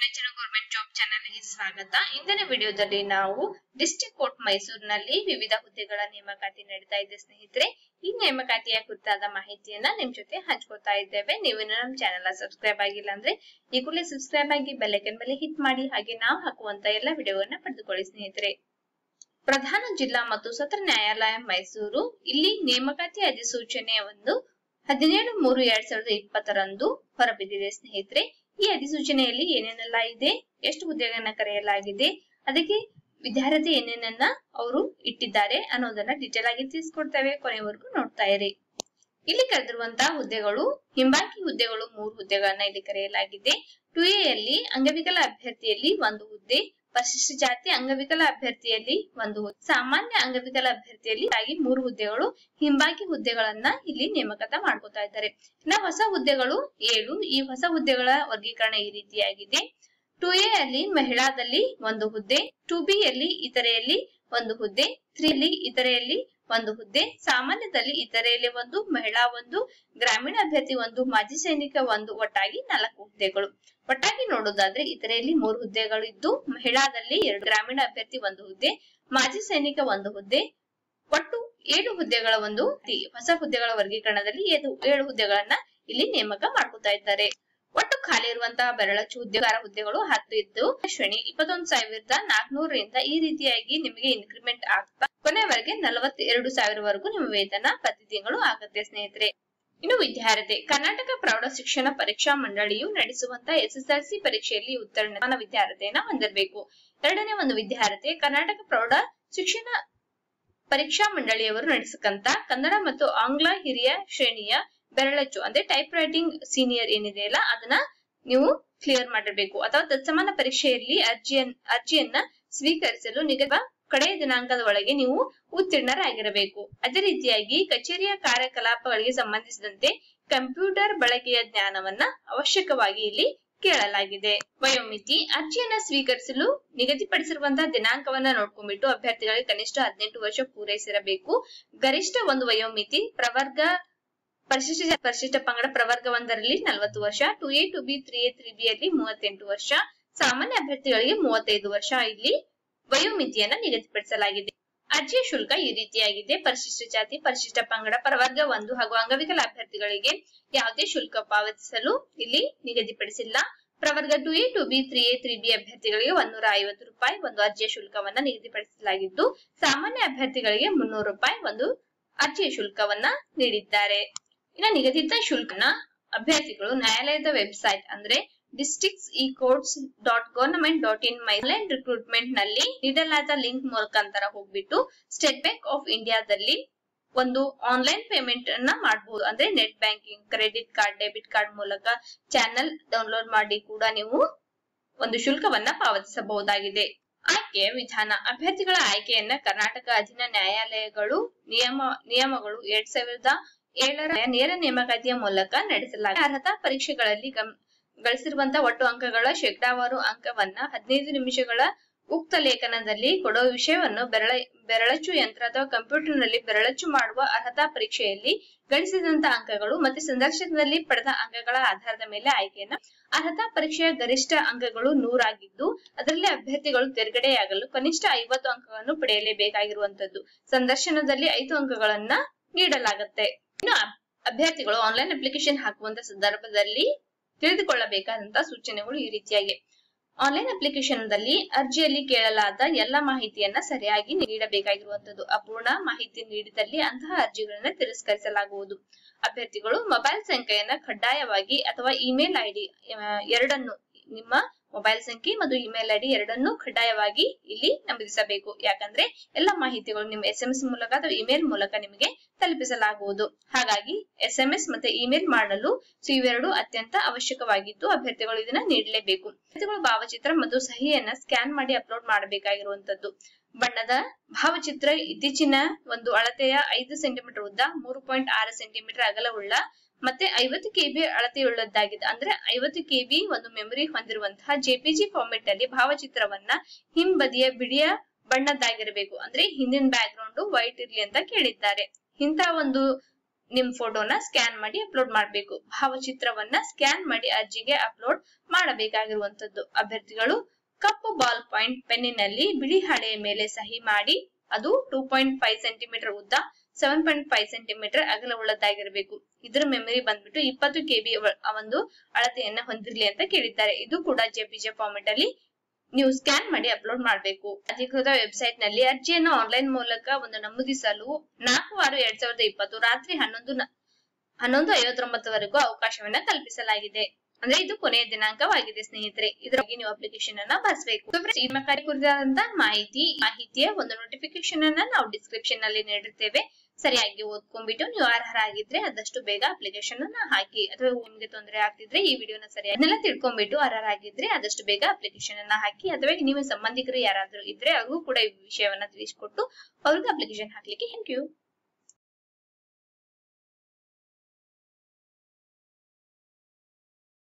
ನೆಚ್ಚಿನ government job ಚಾನೆಲ್ಗೆ ಸ್ವಾಗತ ಇಂದಿನ ವಿಡಿಯೋದಲ್ಲಿ ನಾವು ಡಿಸ್ಟ್ರಿಕ್ಟ್ ಕೋರ್ಟ್ ಮೈಸೂರಿನಲ್ಲಿ ವಿವಿಧ ಹುದ್ದೆಗಳ ನೇಮಕಾತಿ ನಡೀತಾ ಇದೆ ಸ್ನೇಹಿತರೆ ಈ ನೇಮಕಾತಿಯ ಕುರಿತಾದ ಮಾಹಿತಿಯನ್ನ ನಿಮ್ ಜೊತೆ ಹಂಚ್ಕೊತಾ ಇದ್ದೇವೆ ನೀವು ಇನ್ನು ನಮ್ಮ ಚಾನೆಲ್ ಸಬ್ಸ್ಕ್ರೈಬ್ ಆಗಿಲ್ಲ ಅಂದ್ರೆ ಈ ಕೂಡಲೇ ಸಬ್ಸ್ಕ್ರೈಬ್ ಆಗಿ ಬೆಲ್ಲೈಕನ್ ಮೇಲೆ ಹಿಟ್ ಮಾಡಿ ಹಾಗೆ ನಾವು ಹಾಕುವಂತ ಎಲ್ಲ ವಿಡಿಯೋವನ್ನ ಪಡೆದುಕೊಳ್ಳಿ ಸ್ನೇಹಿತರೆ ಪ್ರಧಾನ ಜಿಲ್ಲಾ ಮತ್ತು ಸತ್ರ ನ್ಯಾಯಾಲಯ ಮೈಸೂರು ಇಲ್ಲಿ ನೇಮಕಾತಿ ಅಧಿಸೂಚನೆಯ ಒಂದು ಹದಿನೇಳು ಮೂರು ಎರಡ್ ಸಾವಿರದ ಇಪ್ಪತ್ತರಂದು ಹೊರಬಿದ್ದಿದೆ ಸ್ನೇಹಿತರೆ ಈ ಅಧಿಸೂಚನೆಯಲ್ಲಿ ಏನೇನೆಲ್ಲ ಇದೆ ಎಷ್ಟು ಹುದ್ದೆಗಳನ್ನ ಕರೆಯಲಾಗಿದೆ ಅದಕ್ಕೆ ವಿದ್ಯಾರ್ಥಿ ಏನೇನನ್ನ ಅವರು ಇಟ್ಟಿದ್ದಾರೆ ಅನ್ನೋದನ್ನ ಡಿಟೇಲ್ ಆಗಿ ತಿಳಿಸ್ಕೊಡ್ತೇವೆ ಕೊನೆವರೆಗೂ ನೋಡ್ತಾ ಇರಿ ಇಲ್ಲಿ ಕರೆದಿರುವಂತಹ ಹುದ್ದೆಗಳು ಹಿಂಬಾಕಿ ಹುದ್ದೆಗಳು ಮೂರು ಹುದ್ದೆಗಳನ್ನ ಇಲ್ಲಿ ಕರೆಯಲಾಗಿದೆ ಟು ಎ ಯಲ್ಲಿ ಅಂಗವಿಕಲ ಅಭ್ಯರ್ಥಿಯಲ್ಲಿ ಒಂದು ಹುದ್ದೆ ಪರಿಶಿಷ್ಟ ಜಾತಿ ಅಂಗವಿಕಲ ಅಭ್ಯರ್ಥಿಯಲ್ಲಿ ಒಂದು ಹುದ್ದೆ ಸಾಮಾನ್ಯ ಅಂಗವಿಕಲ ಅಭ್ಯರ್ಥಿಯಲ್ಲಿ ಆಗಿ ಮೂರು ಹುದ್ದೆಗಳು ಹಿಂಬಾಕಿ ಹುದ್ದೆಗಳನ್ನ ಇಲ್ಲಿ ನೇಮಕಾತ ಮಾಡ್ಕೋತಾ ಇದ್ದಾರೆ ಇನ್ನ ಹೊಸ ಹುದ್ದೆಗಳು ಏಳು ಈ ಹೊಸ ಹುದ್ದೆಗಳ ವರ್ಗೀಕರಣ ಈ ರೀತಿಯಾಗಿದೆ ಟು ಎ ಅಲ್ಲಿ ಮಹಿಳಾದಲ್ಲಿ ಒಂದು ಹುದ್ದೆ ಟು ಬಿ ಯಲ್ಲಿ ಇತರೆಯಲ್ಲಿ ಒಂದು ಹುದ್ದೆ ತ್ರೀ ಯಲ್ಲಿ ಇತರೆಯಲ್ಲಿ ಒಂದು ಹುದ್ದೆ ಸಾಮಾನ್ಯದಲ್ಲಿ ಇತರೆಯಲ್ಲಿ ಒಂದು ಮಹಿಳಾ ಒಂದು ಗ್ರಾಮೀಣ ಅಭ್ಯರ್ಥಿ ಒಂದು ಮಾಜಿ ಸೈನಿಕ ಒಂದು ಒಟ್ಟಾಗಿ ನಾಲ್ಕು ಹುದ್ದೆಗಳು ಒಟ್ಟಾಗಿ ನೋಡೋದಾದ್ರೆ ಇತರೆಯಲ್ಲಿ ಮೂರು ಹುದ್ದೆಗಳು ಇದ್ದು ಮಹಿಳಾದಲ್ಲಿ ಎರಡು ಗ್ರಾಮೀಣ ಅಭ್ಯರ್ಥಿ ಒಂದು ಹುದ್ದೆ ಮಾಜಿ ಸೈನಿಕ ಒಂದು ಹುದ್ದೆ ಒಟ್ಟು ಏಳು ಹುದ್ದೆಗಳ ಒಂದು ಹೊಸ ಹುದ್ದೆಗಳ ವರ್ಗೀಕರಣದಲ್ಲಿ ಏಳು ಏಳು ಹುದ್ದೆಗಳನ್ನ ಇಲ್ಲಿ ನೇಮಕ ಮಾಡ್ಕೊತಾ ಇದ್ದಾರೆ ಒಟ್ಟು ಖಾಲಿ ಇರುವಂತಹ ಬೆರಳಚ್ಚು ಉದ್ಯೋಗಾರ ಹುದ್ದೆಗಳು ಹತ್ತು ಇದ್ದು ಶ್ರೇಣಿ ಇಪ್ಪತ್ತೊಂದು ಸಾವಿರದ ನಾಲ್ಕನೂರರಿಂದ ಈ ರೀತಿಯಾಗಿ ನಿಮಗೆ ಇನ್ಕ್ರಿಮೆಂಟ್ ಆಗ್ತಾ ಕೊನೆವರೆಗೆ ನಲವತ್ತ ಎರಡು ಸಾವಿರವರೆಗೂ ನಿಮ್ಮ ವೇತನ ಪ್ರತಿ ತಿಂಗಳು ಆಗುತ್ತೆ ಸ್ನೇಹಿತರೆ ಇನ್ನು ವಿದ್ಯಾರ್ಥಿ ಕರ್ನಾಟಕ ಪ್ರೌಢ ಶಿಕ್ಷಣ ಪರೀಕ್ಷಾ ಮಂಡಳಿಯು ನಡೆಸುವಂತಹ ಎಸ್ಎಸ್ಎಲ್ಸಿ ಪರೀಕ್ಷೆಯಲ್ಲಿ ಉತ್ತೀರ್ಣ ವಿದ್ಯಾರ್ಥಿಯನ್ನ ಹೊಂದಿರಬೇಕು ಎರಡನೇ ಒಂದು ವಿದ್ಯಾರ್ಥಿ ಕರ್ನಾಟಕ ಪ್ರೌಢ ಶಿಕ್ಷಣ ಪರೀಕ್ಷಾ ಮಂಡಳಿಯವರು ನಡೆಸಕಂತ ಕನ್ನಡ ಮತ್ತು ಆಂಗ್ಲ ಹಿರಿಯ ಶ್ರೇಣಿಯ ಬೆರಳಚ್ಚು ಅಂದ್ರೆ ಟೈಪ್ ರೈಟಿಂಗ್ ಸೀನಿಯರ್ ಏನಿದೆಯಲ್ಲ ಅದನ್ನ ನೀವು ಕ್ಲಿಯರ್ ಮಾಡಿರ್ಬೇಕು ಅಥವಾ ತತ್ಸಮಾನ ಪರೀಕ್ಷೆಯಲ್ಲಿ ಅರ್ಜಿಯನ್ ಅರ್ಜಿಯನ್ನ ಸ್ವೀಕರಿಸಲು ನಿಗದಿತ ಕಡೆಯ ದಿನಾಂಕದ ಒಳಗೆ ನೀವು ಉತ್ತೀರ್ಣರಾಗಿರಬೇಕು ಅದೇ ರೀತಿಯಾಗಿ ಕಚೇರಿಯ ಕಾರ್ಯಕಲಾಪಗಳಿಗೆ ಸಂಬಂಧಿಸಿದಂತೆ ಕಂಪ್ಯೂಟರ್ ಬಳಕೆಯ ಜ್ಞಾನವನ್ನ ಅವಶ್ಯಕವಾಗಿ ಇಲ್ಲಿ ಕೇಳಲಾಗಿದೆ ವಯೋಮಿತಿ ಅರ್ಜಿಯನ್ನ ಸ್ವೀಕರಿಸಲು ನಿಗದಿಪಡಿಸಿರುವಂತಹ ದಿನಾಂಕವನ್ನ ನೋಡ್ಕೊಂಡ್ಬಿಟ್ಟು ಅಭ್ಯರ್ಥಿಗಳಿಗೆ ಕನಿಷ್ಠ ಹದಿನೆಂಟು ವರ್ಷ ಪೂರೈಸಿರಬೇಕು ಗರಿಷ್ಠ ಒಂದು ವಯೋಮಿತಿ ಪ್ರವರ್ಗ ಪರಿಶಿಷ್ಟ ಪರಿಶಿಷ್ಟ ಪಂಗಡ ಪ್ರವರ್ಗ ಒಂದರಲ್ಲಿ ನಲವತ್ತು ವರ್ಷ two A two B three A three B ಯಲ್ಲಿ ಮೂವತ್ತೆಂಟು ವರ್ಷ ಸಾಮಾನ್ಯ ಅಭ್ಯರ್ಥಿಗಳಿಗೆ ಮೂವತ್ತೈದು ವರ್ಷ ಇಲ್ಲಿ ವಯೋಮಿತಿಯನ್ನ ನಿಗದಿಪಡಿಸಲಾಗಿದೆ ಅರ್ಜಿಯ ಶುಲ್ಕ ಈ ರೀತಿಯಾಗಿದೆ ಪರಿಶಿಷ್ಟ ಜಾತಿ ಪರಿಶಿಷ್ಟ ಪಂಗಡ ಪ್ರವರ್ಗ ಒಂದು ಹಾಗೂ ಅಂಗವಿಕಲ ಅಭ್ಯರ್ಥಿಗಳಿಗೆ ಯಾವುದೇ ಶುಲ್ಕ ಪಾವತಿಸಲು ಇಲ್ಲಿ ನಿಗದಿಪಡಿಸಿಲ್ಲ ಪ್ರವರ್ಗ two A two B three A three B ಅಭ್ಯರ್ಥಿಗಳಿಗೆ ಒಂದೂರ ಐವತ್ತು ರೂಪಾಯಿ ಒಂದು ಅರ್ಜಿಯ ಶುಲ್ಕವನ್ನ ನಿಗದಿಪಡಿಸಲಾಗಿದ್ದು ಸಾಮಾನ್ಯ ಅಭ್ಯರ್ಥಿಗಳಿಗೆ ಮುನ್ನೂರು ರೂಪಾಯಿ ಒಂದು ಅರ್ಜಿಯ ಶುಲ್ಕವನ್ನ ನೀಡಿದ್ದಾರೆ ಇನ್ನು ನಿಗದಿತ ಶುಲ್ಕನ ಅಭ್ಯರ್ಥಿಗಳು ನ್ಯಾಯಾಲಯದ ವೆಬ್ಸೈಟ್ ಅಂದ್ರೆ districts e courts dot government dot in ಮೈಲೈನ್ ರಿಕ್ರೂಟ್ಮೆಂಟ್ ನಲ್ಲಿ ನೀಡಲಾದ ಲಿಂಕ್ ಮುಖಾಂತರ ಹೋಗ್ಬಿಟ್ಟು ಸ್ಟೇಟ್ ಬ್ಯಾಂಕ್ ಆಫ್ ಇಂಡಿಯಾದಲ್ಲಿ ಒಂದು ಆನ್ಲೈನ್ ಪೇಮೆಂಟ್ ಅನ್ನ ಮಾಡಬಹುದು ಅಂದ್ರೆ net banking credit card debit card ಮೂಲಕ ಚಾನೆಲ್ ಡೌನ್ಲೋಡ್ ಮಾಡಿ ಕೂಡ ನೀವು ಒಂದು ಶುಲ್ಕವನ್ನ ಪಾವತಿಸಬಹುದಾಗಿದೆ ಆಯ್ಕೆಯ ವಿಧಾನ ಅಭ್ಯರ್ಥಿಗಳ ಆಯ್ಕೆಯನ್ನ ಕರ್ನಾಟಕ ಅಧೀನ ನ್ಯಾಯಾಲಯಗಳು ನಿಯಮ ನಿಯಮಗಳು ಎರಡ್ ಸಾವಿರದ ಏಳರ ನೇರ ನೇಮಕಾತಿಯ ಮೂಲಕ ನಡೆಸಲಾಗಿದೆ ಅರ್ಹತಾ ಪರೀಕ್ಷೆಗಳಲ್ಲಿ ಗಳಿಸಿರುವಂತಹ ಒಟ್ಟು ಅಂಕಗಳ ಶೇಕಡಾವಾರು ಅಂಕವನ್ನ ಹದಿನೈದು ನಿಮಿಷಗಳ ಉಕ್ತ ಲೇಖನದಲ್ಲಿ ಕೊಡುವ ವಿಷಯವನ್ನು ಬೆರಳ ಬೆರಳಚ್ಚು ಯಂತ್ರ ಅಥವಾ ಕಂಪ್ಯೂಟರ್ ನಲ್ಲಿ ಬೆರಳಚ್ಚು ಮಾಡುವ ಅರ್ಹತಾ ಪರೀಕ್ಷೆಯಲ್ಲಿ ಗಳಿಸಿದಂತಹ ಅಂಕಗಳು ಮತ್ತೆ ಸಂದರ್ಶನದಲ್ಲಿ ಪಡೆದ ಅಂಕಗಳ ಆಧಾರದ ಮೇಲೆ ಆಯ್ಕೆಯನ್ನ ಅರ್ಹತಾ ಪರೀಕ್ಷೆಯ ಗರಿಷ್ಠ ಅಂಕಗಳು ನೂರಾಗಿದ್ದು ಅದರಲ್ಲಿ ಅಭ್ಯರ್ಥಿಗಳು ತೆರಗಡೆಯಾಗಲು ಕನಿಷ್ಠ ಐವತ್ತು ಅಂಕಗಳನ್ನು ಪಡೆಯಲೇಬೇಕಾಗಿರುವಂತದ್ದು ಸಂದರ್ಶನದಲ್ಲಿ ಐದು ಅಂಕಗಳನ್ನ ನೀಡಲಾಗುತ್ತೆ ಇನ್ನು ಅಭ್ಯರ್ಥಿಗಳು ಆನ್ಲೈನ್ ಅಪ್ಲಿಕೇಶನ್ ಹಾಕುವಂತ ಸಂದರ್ಭದಲ್ಲಿ ತಿಳಿದುಕೊಳ್ಳಬೇಕಾದಂತಹ ಸೂಚನೆಗಳು ಈ ರೀತಿಯಾಗಿ ಆನ್ಲೈನ್ ಅಪ್ಲಿಕೇಶನ್ ದಲ್ಲಿ ಅರ್ಜಿಯಲ್ಲಿ ಕೇಳಲಾದ ಎಲ್ಲ ಮಾಹಿತಿಯನ್ನ ಸರಿಯಾಗಿ ನೀಡಬೇಕಾಗಿರುವಂತದ್ದು ಅಪೂರ್ಣ ಮಾಹಿತಿ ನೀಡಿದಲ್ಲಿ ಅಂತಹ ಅರ್ಜಿಗಳನ್ನ ತಿರಸ್ಕರಿಸಲಾಗುವುದು ಅಭ್ಯರ್ಥಿಗಳು ಮೊಬೈಲ್ ಸಂಖ್ಯೆಯನ್ನ ಕಡ್ಡಾಯವಾಗಿ ಅಥವಾ ಇಮೇಲ್ ಐಡಿ ಎರಡನ್ನು ನಿಮ್ಮ ಮೊಬೈಲ್ ಸಂಖ್ಯೆ ಮತ್ತು ಇಮೇಲ್ ಐಡಿ ಎರಡನ್ನೂ ಕಡ್ಡಾಯವಾಗಿ ಇಲ್ಲಿ ನಮೂದಿಸಬೇಕು ಯಾಕಂದ್ರೆ ಎಲ್ಲ ಮಾಹಿತಿಗಳು ನಿಮ್ಮ ಎಸ್ ಎಂ ಎಸ್ ಮೂಲಕ ಅಥವಾ ಇಮೇಲ್ ಮೂಲಕ ನಿಮಗೆ ತಲುಪಿಸಲಾಗುವುದು ಹಾಗಾಗಿ ಎಸ್ ಎಂ ಎಸ್ ಮತ್ತೆ ಇಮೇಲ್ ಮಾಡಲು ಸೊ ಇವೆರಡು ಅತ್ಯಂತ ಅವಶ್ಯಕವಾಗಿದ್ದು ಅಭ್ಯರ್ಥಿಗಳು ಇದನ್ನ ನೀಡಲೇಬೇಕು ಅಭ್ಯರ್ಥಿಗಳು ಭಾವಚಿತ್ರ ಮತ್ತು ಸಹಿಯನ್ನ ಸ್ಕ್ಯಾನ್ ಮಾಡಿ ಅಪ್ಲೋಡ್ ಮಾಡಬೇಕಾಗಿರುವಂತದ್ದು ಬಣ್ಣದ ಭಾವಚಿತ್ರ ಇತ್ತೀಚಿನ ಒಂದು ಅಳತೆಯ ಐದು ಸೆಂಟಿಮೀಟರ್ ಉದ್ದ ಮೂರು ಪಾಯಿಂಟ್ ಆರು ಸೆಂಟಿಮೀಟರ್ ಅಗಲವುಳ್ಳ ಮತ್ತೆ ಐವತ್ತು ಕೆಬಿ ಅಳತೆಯುಳ್ಳದ್ದಾಗಿದೆ ಅಂದ್ರೆ ಐವತ್ತು ಕೆಬಿ ಒಂದು ಮೆಮೊರಿ ಹೊಂದಿರುವಂತಹ ಜೆಪಿಜಿ ಫಾರ್ಮೆಟ್ ಅಲ್ಲಿ ಭಾವಚಿತ್ರವನ್ನ ಹಿಂಬದಿಯ ಬಿಡಿಯ ಬಣ್ಣದ್ದಾಗಿರಬೇಕು ಅಂದ್ರೆ ಹಿಂದಿನ ಬ್ಯಾಕ್ ಗ್ರೌಂಡ್ ವೈಟ್ ಇರ್ಲಿ ಅಂತ ಕೇಳಿದ್ದಾರೆ ಇಂತಹ ಒಂದು ನಿಮ್ ಫೋಟೋನ ಸ್ಕ್ಯಾನ್ ಮಾಡಿ ಅಪ್ಲೋಡ್ ಮಾಡಬೇಕು ಭಾವಚಿತ್ರವನ್ನ ಸ್ಕ್ಯಾನ್ ಮಾಡಿ ಅರ್ಜಿಗೆ ಅಪ್ಲೋಡ್ ಮಾಡಬೇಕಾಗಿರುವಂತದ್ದು ಅಭ್ಯರ್ಥಿಗಳು ಕಪ್ಪು ಬಾಲ್ ಪಾಯಿಂಟ್ ಪೆನ್ನಿನಲ್ಲಿ ಬಿಳಿ ಹಾಳೆಯ ಮೇಲೆ ಸಹಿ ಮಾಡಿ ಅದು ಟೂ ಪಾಯಿಂಟ್ ಫೈವ್ ಸೆಂಟಿಮೀಟರ್ ಉದ್ದ ಸೆವೆನ್ ಪಾಯಿಂಟ್ ಫೈವ್ ಸೆಂಟಿಮೀಟರ್ ಅಗಲವುಳ್ಳದ್ದಾಗಿರಬೇಕು ಇದರ ಮೆಮರಿ ಬಂದ್ಬಿಟ್ಟು ಇಪ್ಪತ್ತು ಕೆಬಿ ಒಂದು ಅಳತೆಯನ್ನ ಹೊಂದಿರಲಿ ಅಂತ ಕೇಳಿದ್ದಾರೆ ಇದು ಕೂಡ ಜೆಪಿಜೆ ಫಾರ್ಮೆಟ್ ಅಲ್ಲಿ ನೀವು ಸ್ಕ್ಯಾನ್ ಮಾಡಿ ಅಪ್ಲೋಡ್ ಮಾಡಬೇಕು ಅಧಿಕೃತ ವೆಬ್ಸೈಟ್ ನಲ್ಲಿ ಅರ್ಜಿಯನ್ನು ಆನ್ಲೈನ್ ಮೂಲಕ ಒಂದು ನಮೂದಿಸಲು ನಾಲ್ಕು ಆರು ಎರಡ್ ಸಾವಿರದ ಇಪ್ಪತ್ತು ರಾತ್ರಿ ಹನ್ನೊಂದು ನ- ಹನ್ನೊಂದು ಐವತ್ತೊಂಬತ್ತವರೆಗೂ ಅವಕಾಶವನ್ನ ಕಲ್ಪಿಸಲಾಗಿದೆ ಅಂದ್ರೆ ಇದು ಕೊನೆಯ ದಿನಾಂಕವಾಗಿದೆ ಸ್ನೇಹಿತರೆ ಇದರ ಬಗ್ಗೆ ನೀವು ಅಪ್ಲಿಕೇಶನ್ ಅನ್ನ ಬರೆಸಬೇಕು So friends, ಈ ಕಾರ್ಯ ಕುರಿತಾದಂತ ಮಾಹಿತಿ ಮಾಹಿತಿಯ ಒಂದು ನೋಟಿಫಿಕೇಶನ್ ಅನ್ನ ನಾವು ಡಿಸ್ಕ್ರಿಪ್ಷನ್ ನಲ್ಲಿ ನೀಡಿರ್ತೇವೆ ಸರಿಯಾಗಿ ಓದ್ಕೊಂಡ್ಬಿಟ್ಟು ನೀವು ಅರ್ಹರಾಗಿದ್ರೆ ಆದಷ್ಟು ಬೇಗ ಅಪ್ಲಿಕೇಶನ್ ಅನ್ನ ಹಾಕಿ ಅಥವಾ ನಿಮ್ಗೆ ತೊಂದರೆ ಆಗ್ತಿದ್ರೆ ಈ ವಿಡಿಯೋನ ಸರಿಯಾಗಿ ಅದನ್ನೆಲ್ಲ ತಿಳ್ಕೊಂಡ್ಬಿಟ್ಟು ಅರ್ಹರಾಗಿದ್ರೆ ಆದಷ್ಟು ಬೇಗ ಅಪ್ಲಿಕೇಶನ್ ಅನ್ನ ಹಾಕಿ ಅಥವಾ ನಿಮ್ಮ ಸಂಬಂಧಿಕರು ಯಾರಾದ್ರೂ ಇದ್ರೆ ಅವ್ರಿಗೂ ಕೂಡ ಈ ವಿಷಯವನ್ನ ತಿಳಿಸ್ಕೊಟ್ಟು ಅವ್ರಿಗೆ ಅಪ್ಲಿಕೇಶನ್ ಹಾಕ್ಲಿಕ್ಕೆ ಥ್ಯಾಂಕ್ ಯು